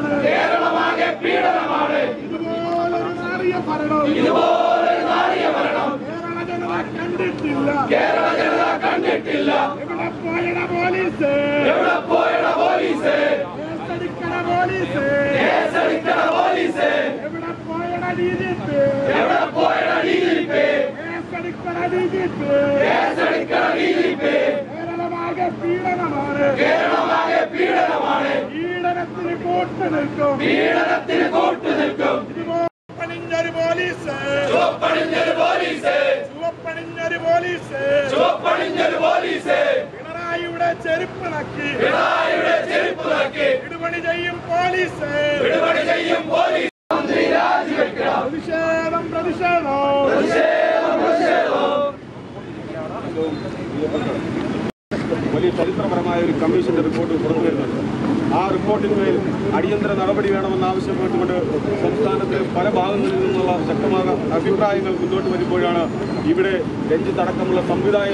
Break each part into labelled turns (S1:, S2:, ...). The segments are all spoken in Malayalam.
S1: പീഡനമാണ് കേരളമാകെ പീഡനമാണ് ഇതുപോലൊരു നാറിയ ഭരണം ഇതുപോലൊരു നാറിയ ഭരണം കേരള ജനത കണ്ടിട്ടില്ല കേരള ജനത കണ്ടിട്ടില്ല എവിടെ പോയട പോലീസ് എവിടെ പോയട പോലീസ് കേസടിക്കണ പോലീസ് കേസടിക്കണ പോലീസ് എവിടെ പോയട ഡിജിപി എവിടെ പോയട ഡിജിപി കേസടിക്കണ ഡിജിപി കേസടിക്കണ ഡിജിപി കേരളമാകെ പീഡനമാണ് കേരളമാകെ പീഡനമാണ് പീഡനത്തിന് കൂട്ടു നിൽക്കും പീഡനത്തിന് കൂട്ടു നിൽക്കും ചുവപ്പണിഞ്ഞൊരു പോലീസ് ചുവപ്പണിഞ്ഞൊരു പോലീസ് ചുവപ്പണിഞ്ഞൊരു പോലീസ് ചുവപ്പണിഞ്ഞൊരു പോലീസ് പിണറായിയുടെ ചെരുപ്പ് നക്കി പിണറായിയുടെ ചെരുപ്പ് നക്കി ഇടുപണി ചെയ്യും പോലീസ് ഇടുപണി ചെയ്യും പോലീസ് പ്രതിഷേധം പ്രതിഷേധം
S2: വലിയ ചരിത്രപരമായ ഒരു കമ്മീഷന്റെ റിപ്പോർട്ട് പുറത്തു വരുന്നുണ്ട് ആ റിപ്പോർട്ടിന്മേൽ അടിയന്തര നടപടി വേണമെന്ന് ആവശ്യപ്പെട്ടുകൊണ്ട് സംസ്ഥാനത്തെ പല ഭാഗങ്ങളിൽ നിന്നുള്ള ശക്തമായ അഭിപ്രായങ്ങൾ മുന്നോട്ട് വരുമ്പോഴാണ് ഇവിടെ രഞ്ജിത്തടക്കമുള്ള സംവിധായ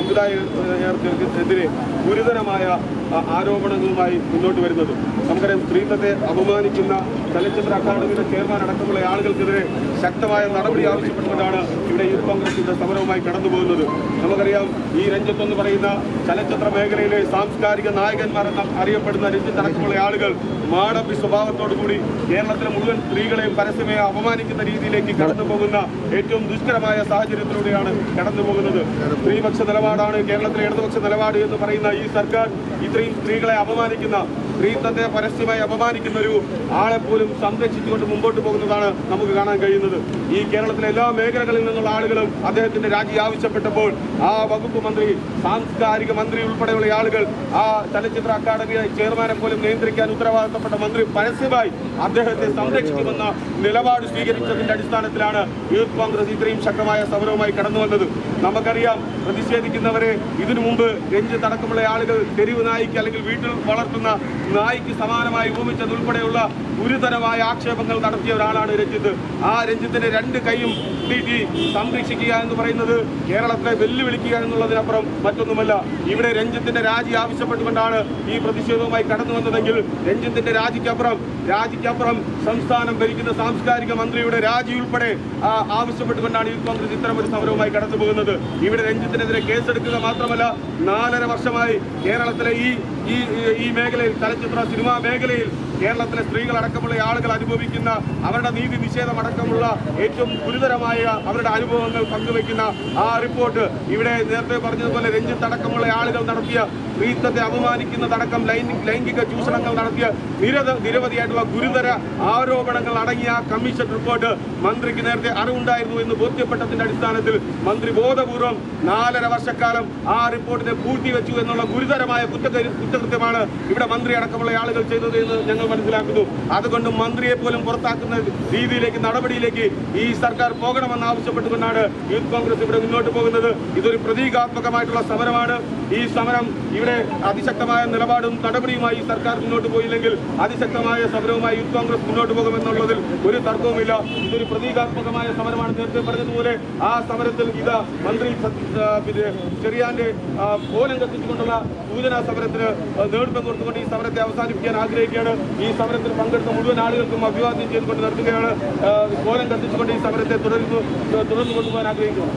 S2: സംവിധായകർക്കെതിരെ ഗുരുതരമായ ആ, ആരോപണങ്ങളുമായി മുന്നോട്ട് വരുന്നത് നമുക്കറിയാം സ്ത്രീത്വത്തെ അപമാനിക്കുന്ന ചലച്ചിത്ര അക്കാദമിയുടെ ചെയർമാൻ അടക്കമുള്ള ആളുകൾക്കെതിരെ ശക്തമായ നടപടി ആവശ്യപ്പെട്ടുകൊണ്ടാണ് ഇവിടെ യൂത്ത് കോൺഗ്രസിന്റെ സമരവുമായി കടന്നു പോകുന്നത് നമുക്കറിയാം ഈ രഞ്ജിത്ത് എന്ന് പറയുന്ന ചലച്ചിത്ര മേഖലയിലെ സാംസ്കാരിക നായകന്മാരെന്ന് അറിയപ്പെടുന്ന രഞ്ജിത്ത് അടക്കമുള്ള ആളുകൾ മാടമ്പി സ്വഭാവത്തോടു കൂടി കേരളത്തിലെ മുഴുവൻ സ്ത്രീകളെയും പരസ്യമായി അപമാനിക്കുന്ന രീതിയിലേക്ക് കടന്നു പോകുന്ന ഏറ്റവും ദുഷ്കരമായ സാഹചര്യത്തിലൂടെയാണ് കടന്നു പോകുന്നത് സ്ത്രീപക്ഷ നിലപാടാണ് കേരളത്തിലെ ഇടതുപക്ഷ നിലപാട് എന്ന് പറയുന്ന ഈ സർക്കാർ ഇത്രയും സ്ത്രീകളെ അപമാനിക്കുന്ന സ്ത്രീത്വത്തെ പരസ്യമായി അപമാനിക്കുന്ന ഒരു ആളെ പോലും സംരക്ഷിച്ചുകൊണ്ട് മുമ്പോട്ട് പോകുന്നതാണ് നമുക്ക് കാണാൻ കഴിയുന്നത് ഈ കേരളത്തിലെ എല്ലാ മേഖലകളിൽ നിന്നുള്ള ആളുകളും അദ്ദേഹത്തിന്റെ രാജി ആവശ്യപ്പെട്ടപ്പോൾ ആ വകുപ്പ് മന്ത്രി സാംസ്കാരിക മന്ത്രി ഉൾപ്പെടെയുള്ള ആളുകൾ ആ ചലച്ചിത്ര അക്കാദമിയെ ചെയർമാനെ പോലും നിയന്ത്രിക്കാൻ ഉത്തരവാദിത്തപ്പെട്ട മന്ത്രി പരസ്യമായി അദ്ദേഹത്തെ സംരക്ഷിക്കുമെന്ന നിലപാട് സ്വീകരിച്ചതിന്റെ അടിസ്ഥാനത്തിലാണ് യൂത്ത് കോൺഗ്രസ് ഇത്രയും ശക്തമായ സമരവുമായി കടന്നു വന്നത് നമുക്കറിയാം പ്രതിഷേധിക്കുന്നവരെ ഇതിനു മുമ്പ് രഞ്ജിത്ത് അടക്കമുള്ള ആളുകൾ തെരുവ് നായിക്ക് അല്ലെങ്കിൽ വീട്ടിൽ വളർത്തുന്ന നായിക്ക് സമാനമായി ഉപമിച്ചതുൾപ്പെടെയുള്ള ഗുരുതരമായ ആക്ഷേപങ്ങൾ നടത്തിയ ഒരാളാണ് രഞ്ജിത്ത് ആ രഞ്ജിത്തിന്റെ രണ്ട് കൈയും നീട്ടി സംരക്ഷിക്കുക എന്ന് പറയുന്നത് കേരളത്തെ വെല്ലുവിളിക്കുക എന്നുള്ളതിനപ്പുറം മറ്റൊന്നുമല്ല ഇവിടെ രഞ്ജിത്തിന്റെ രാജി ആവശ്യപ്പെട്ടുകൊണ്ടാണ് ഈ പ്രതിഷേധവുമായി കടന്നു വന്നതെങ്കിൽ രഞ്ജിത്തിന്റെ രാജിക്കപ്പുറം രാജിക്കപ്പുറം സംസ്ഥാനം ഭരിക്കുന്ന സാംസ്കാരിക മന്ത്രിയുടെ രാജി ഉൾപ്പെടെ ആ, ആവശ്യപ്പെട്ടുകൊണ്ടാണ് യൂത്ത് കോൺഗ്രസ് ഇത്തരം ഒരു സമരവുമായി കടന്നു പോകുന്നത് ഇവിടെ രഞ്ജിത്തിനെതിരെ കേസെടുക്കുക മാത്രമല്ല നാലര വർഷമായി കേരളത്തിലെ ഈ ഈ ഈ മേഖലയിൽ ചലച്ചിത്ര സിനിമാ മേഖലയിൽ കേരളത്തിലെ സ്ത്രീകളടക്കമുള്ള ആളുകൾ അനുഭവിക്കുന്ന അവരുടെ നീതി നിഷേധം അടക്കമുള്ള ഏറ്റവും ഗുരുതരമായ അവരുടെ അനുഭവങ്ങൾ പങ്കുവെക്കുന്ന ആ റിപ്പോർട്ട് ഇവിടെ നേരത്തെ പറഞ്ഞതുപോലെ രഞ്ജിത്ത് അടക്കമുള്ള ആളുകൾ നടത്തിയ സ്ത്രീത്വത്തെ അപമാനിക്കുന്നതടക്കം ലൈംഗി- ലൈംഗിക ചൂഷണങ്ങൾ നടത്തിയ നിരത നിരവധിയായിട്ടുള്ള ഗുരുതര ആരോപണങ്ങൾ അടങ്ങിയ ആ കമ്മീഷൻ റിപ്പോർട്ട് മന്ത്രിക്ക് നേരത്തെ അറിവുണ്ടായിരുന്നു എന്ന് ബോധ്യപ്പെട്ടതിന്റെ അടിസ്ഥാനത്തിൽ മന്ത്രി ബോധപൂർവം നാലര വർഷക്കാലം ആ റിപ്പോർട്ടിനെ പൂഴ്ത്തിവെച്ചു എന്നുള്ള ഗുരുതരമായ കുറ്റകൃ- കുറ്റകൃത്യമാണ് ഇവിടെ മന്ത്രി അടക്കമുള്ള ആളുകൾ ചെയ്തത് എന്ന് ഞങ്ങൾ മനസ്സിലാക്കുന്നു അതുകൊണ്ട് മന്ത്രിയെ പോലും പുറത്താക്കുന്ന രീതിയിലേക്ക് നടപടിയിലേക്ക് ഈ സർക്കാർ പോകണമെന്ന് ആവശ്യപ്പെട്ടുകൊണ്ടാണ് യൂത്ത് കോൺഗ്രസ് ഇവിടെ മുന്നോട്ട് പോകുന്നത് ഇതൊരു പ്രതീകാത്മകമായിട്ടുള്ള സമരമാണ് ഈ സമരം ഇവിടെ അതിശക്തമായ നിലപാടും നടപടിയുമായി ഈ സർക്കാർ മുന്നോട്ട് പോയില്ലെങ്കിൽ അതിശക്തമായ സമരവുമായി യൂത്ത് കോൺഗ്രസ് മുന്നോട്ട് പോകുമെന്നുള്ളതിൽ ഒരു തർക്കവുമില്ല ഇതൊരു പ്രതീകാത്മകമായ സമരമാണ് നേരത്തെ പറഞ്ഞതുപോലെ ആ സമരത്തിൽ ഇതാ മന്ത്രി സത്- ആ, പിന്നെ ചെറിയാന്റെ ആ, കോലം കത്തിച്ചുകൊണ്ടുള്ള സൂചനാ സമരത്തിന് ആ, നേതൃത്വം കൊടുത്തുകൊണ്ട് ഈ സമരത്തെ അവസാനിപ്പിക്കാൻ ആഗ്രഹിക്കുകയാണ് ഈ സമരത്തിൽ പങ്കെടുത്ത മുഴുവൻ ആളുകൾക്കും അഭിവാദ്യം ചെയ്തുകൊണ്ട് നടത്തുകയാണ് ആ, കോലം കത്തിച്ചുകൊണ്ട് ഈ സമരത്തെ തുടരുന്നു തുടർന്നു കൊണ്ടുപോകാൻ ആഗ്രഹിക്കുന്നു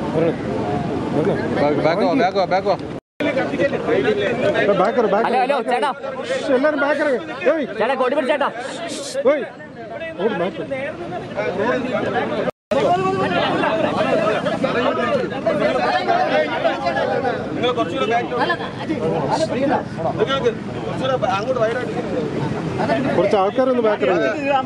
S3: ബാക്കോ ബാക്കോ ബാക്കോ
S4: ഹലോ ഹലോ ചേട്ടാ
S5: എല്ലാരും ബാക്ക് ഇറങ്ങി ഏയ്
S4: ചേട്ടാ കൊടി പിടിച്ചേട്ടാ
S5: ഏയ് അങ്ങോട്ട് ബാക്ക്
S2: നിങ്ങൾ കുറച്ചുകൂടെ ബാക്കിലോട്ട് നിങ്ങൾക്ക് കുറച്ചുകൂടെ അങ്ങോട്ട് വൈഡായിട്ട്
S5: കുറച്ച് ആൾക്കാരൊന്ന് ബാക്ക് ഇറങ്ങി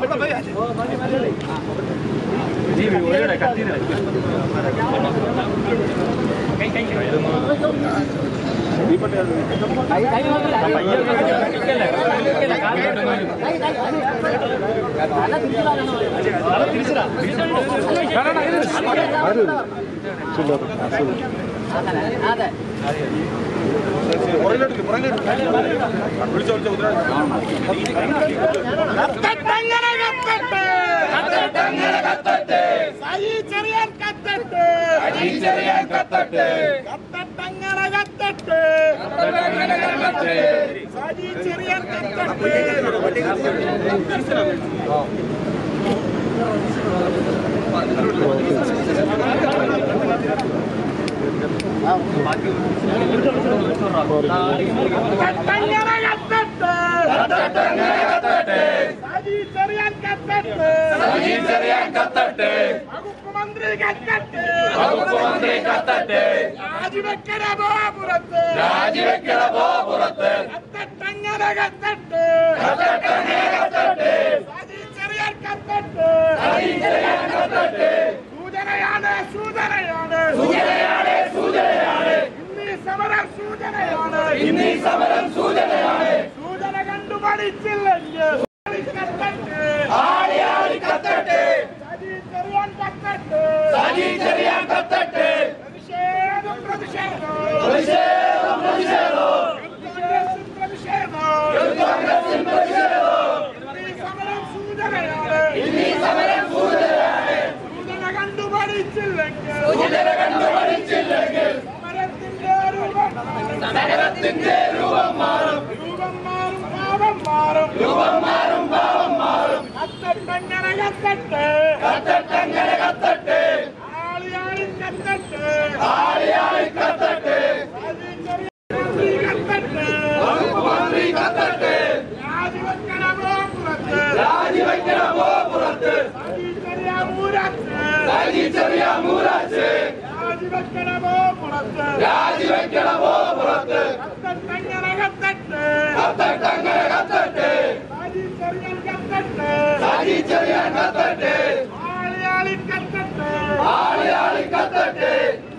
S5: ആരും ചില്ലറ അസുഖം
S4: അതെ
S2: പുറകിലോട്ട് പുറകിലോട്ട് വിളിച്ചോ വിളിച്ചോ ഉത്തരവാദിത്വം
S1: കത്തട്ടെങ്ങനെ കത്തട്ടെ സായി ചെറിയാൻ കത്തട്ട് കത്തട്ടങ്ങനെ കത്തട്ട് സായി ചെറിയാൻ കത്തട്ട് കത്തട്ടങ്ങനെ കത്തട്ട് സായി ചെറിയാൻ കത്തട്ട് വകുപ്പ് മന്ത്രി കത്തട്ട്
S3: വകുപ്പ് മന്ത്രി കത്തട്ടെ
S1: രാജിവെക്കണ ബാപുരത്ത്
S3: രാജിവെക്കണ പുറത്ത്
S1: കത്തട്ടങ്ങനെ കത്തട്ട് സായി ചെറിയാൻ കത്തട്ട് സൂചനയാണ് സൂചനയാണ്
S3: സൂചനയാണ് സൂചനയാണ്
S1: ഇന്നീ സമരം സൂചനയാണ്
S3: ഇന്നീ സമരം സൂചനയാണ്
S1: സൂചന കണ്ടു പഠിച്ചില്ലെങ്കിൽ കത്തട്ട്
S3: ആടി ആടി കത്തട്ടെ
S1: സജി ചെറിയാൻ കത്തട്ട്
S3: സജി ചെറിയാൻ കത്തട്ടെ
S1: പ്രതിഷേധം പ്രതിഷേധം
S3: പ്രതിഷേധം പ്രതിഷേധം
S1: കോൺഗ്രസിൻ പ്രതിഷേധം
S3: കോൺഗ്രസിൻ പ്രതിഷേധം
S1: ഇന്നീ സമരം സൂചനയാണ്
S3: ഇന്നീ സമരം സൂചനയാണ്
S1: സൂചന കണ്ടു പഠിച്ചില്ലെങ്കിൽ
S3: സൂചന കണ്ടു പഠിച്ചില്ലെങ്കിൽ
S1: സമരത്തിന്റെ രൂപം മാറും.
S3: നഗരത്തിന്റെ രൂപം മാറും
S1: രൂപം മാറും ഭാവം മാറും
S3: രൂപം മാറും ഭാവം മാറും
S1: കത്തട്ടങ്ങനെ കത്തട്ട്
S3: കത്തട്ടങ്ങനെ കത്തട്ടെ
S1: ആളിയാളി കത്തട്ട്
S3: ആടി ആടി കത്തട്ടെ
S1: സജി ചെറിയാൻ മന്ത്രി കത്തട്ട്
S3: വകുപ്പ് മന്ത്രി കത്തട്ടെ
S1: രാജിവെക്കണമോ പുറത്ത്
S3: രാജിവെക്കണമോ പുറത്ത്
S1: സജി ചെറിയാൻ മൂരാത്ത്
S3: സജി ചെറിയ മൂരാച്ച്
S1: രാജിവെക്കണമോ പുറത്ത്
S3: രാജിവെക്കണമോ പുറത്ത്
S1: കത്തട്ടങ്ങനെ കത്തട്ട്
S3: കത്തട്ടങ്ങനെ കത്തട്ടെ
S1: സജി ചെറിയാൻ കത്തട്ട്
S3: സജി ചെറിയ കത്തട്ടെ
S1: ആളിയാളി കത്തട്ട്
S3: ആളി ആളി കത്തട്ടെ